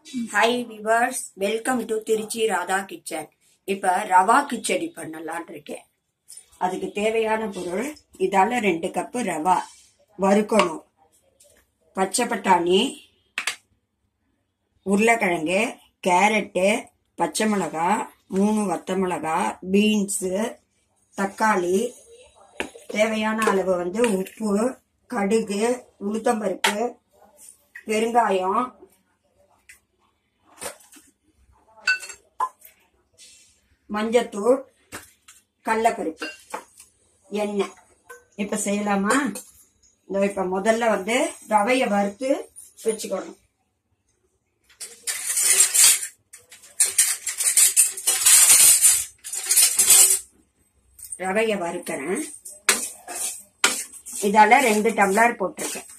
hi viewers welcome to Trichy Radha kitchen இப்போ ரவா கிச்சடி பண்ணலான் இருக்கேன் அதுக்கு தேவையான பொருள் இதால ரெண்டு கப்பு ரவா வறுக்கணும் பச்சை பட்டாணி உருளைக்கிழங்கு கேரட்டு பச்சை மிளகா மூணு வத்த மிளகா பீன்ஸு தக்காளி தேவையான அளவு வந்து உப்பு கடுகு உளுத்தம்பருப்பு பெருங்காயம் மஞ்சத்தூள் கடலப்பருப்பு எண்ணெய் இப்ப செய்யலாமா இந்த இப்ப முதல்ல வந்து ரவைய வறுத்து வச்சுக்கணும் ரவைய வறுக்கிறேன் இதால ரெண்டு டம்ளர் போட்டிருக்கேன்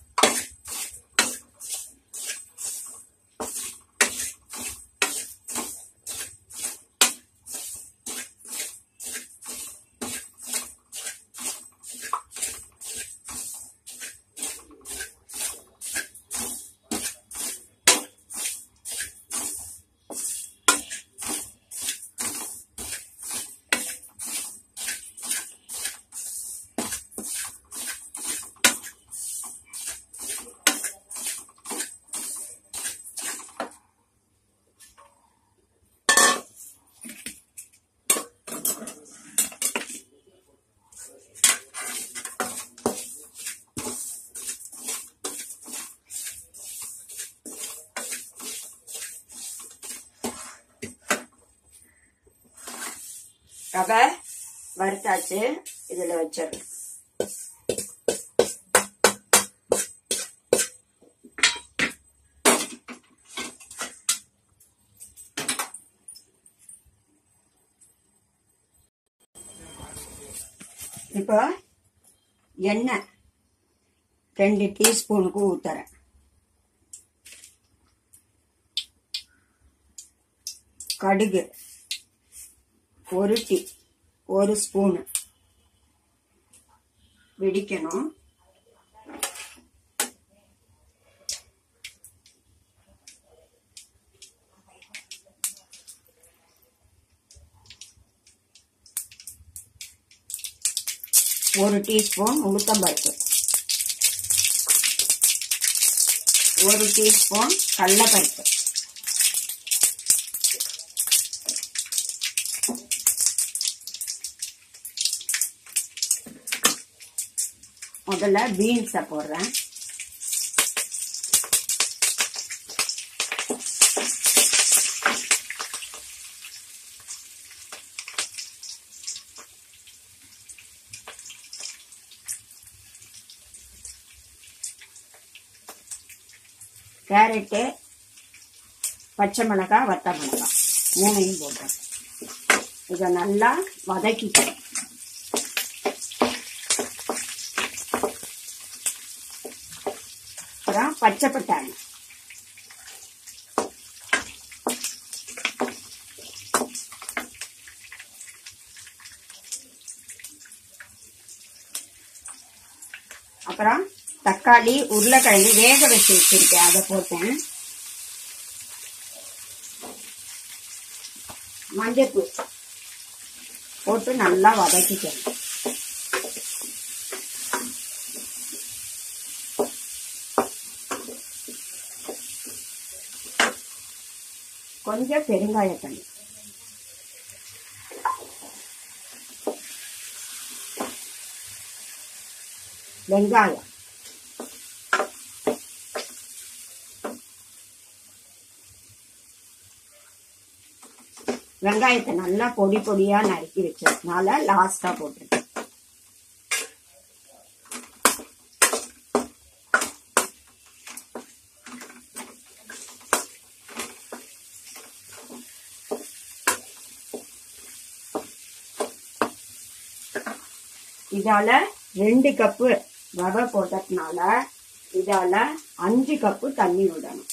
ரவை வறுத்தாச்சு இதுல வச்சிடணும் இப்போ எண்ணெய் ரெண்டு டீஸ்பூனுக்கு ஊத்துறேன் கடுகு ஒரு டீ ஒரு ஸ்பூனு வெடிக்கணும் ஒரு டீஸ்பூன் உளுத்தம்பருப்பு ஒரு டீஸ்பூன் கடலப்பருப்பு முதல்ல பீன்ஸை போடுறேன் கேரட்டு பச்சை மிளகாய் வத்த மிளகாய் மூணையும் போடுறேன் இதை நல்லா வதக்கிக்கிறேன் அப்புறம் பச்சை பட்டாணி அப்புறம் தக்காளி உருளைக்கிழங்கு வேக வச்சு வச்சிருக்கேன் அதை போட்டேன் மஞ்சத்தூள் போட்டு நல்லா வதக்கிக்கணும் கொஞ்சம் பெருங்காய தண்ணி வெங்காயம் வெங்காயத்தை நல்லா பொடி பொடியா நறுக்கி வச்சதுனால லாஸ்டா போட்டிருக்கேன் இதால ரெண்டு கப்பு ரவை போட்டதுனால இதால அஞ்சு கப்பு தண்ணி விடணும்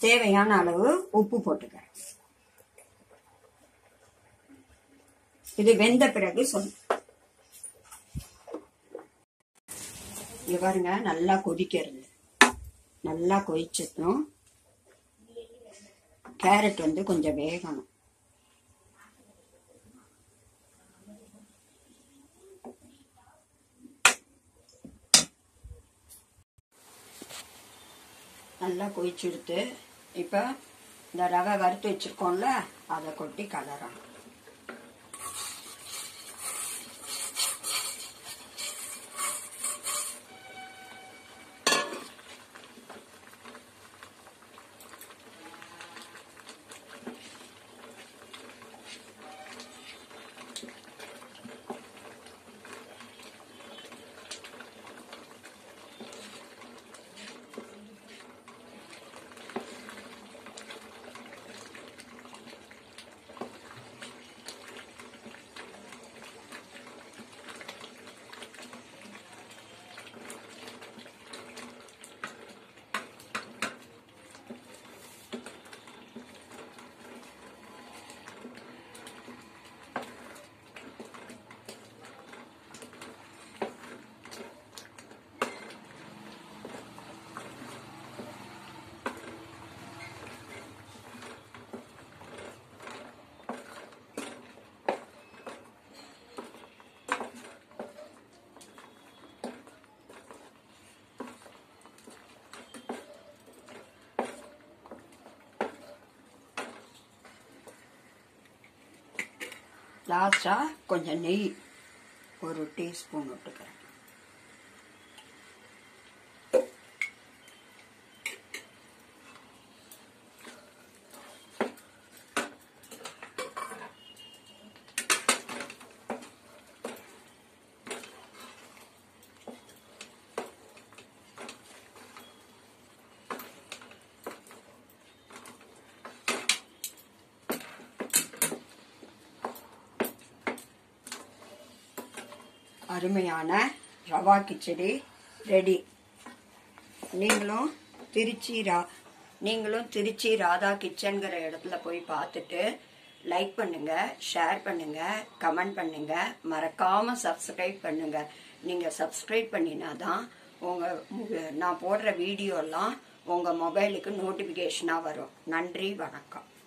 தேவையான அளவு உப்பு போட்டுக்கிறேன் இது வெந்த பிறகு சொல் இங்க பாருங்க நல்லா கொதிக்கிறது நல்லா கொதிச்சதும் கேரட் வந்து கொஞ்சம் வேகணும் நல்லா கொதிச்சுடுத்து இப்போ இந்த ரவை வறுத்து வச்சிருக்கோம்ல அதை கொட்டி கலரணும் லாஸ்டாக கொஞ்சம் நெய் ஒரு டீஸ்பூன் விட்டுக்கிறேன் அருமையான ரவா கிச்சடி ரெடி நீங்களும் திருச்சி ரா நீங்களும் திருச்சி ராதா கிச்சன்கிற இடத்துல போய் பார்த்துட்டு லைக் பண்ணுங்க ஷேர் பண்ணுங்க கமெண்ட் பண்ணுங்க மறக்காம சப்ஸ்கிரைப் பண்ணுங்க நீங்க சப்ஸ்கிரைப் பண்ணினாதான் உங்க உங்க- நான் போடுற வீடியோலாம் உங்க மொபைலுக்கு நோட்டிபிகேஷனா வரும் நன்றி வணக்கம்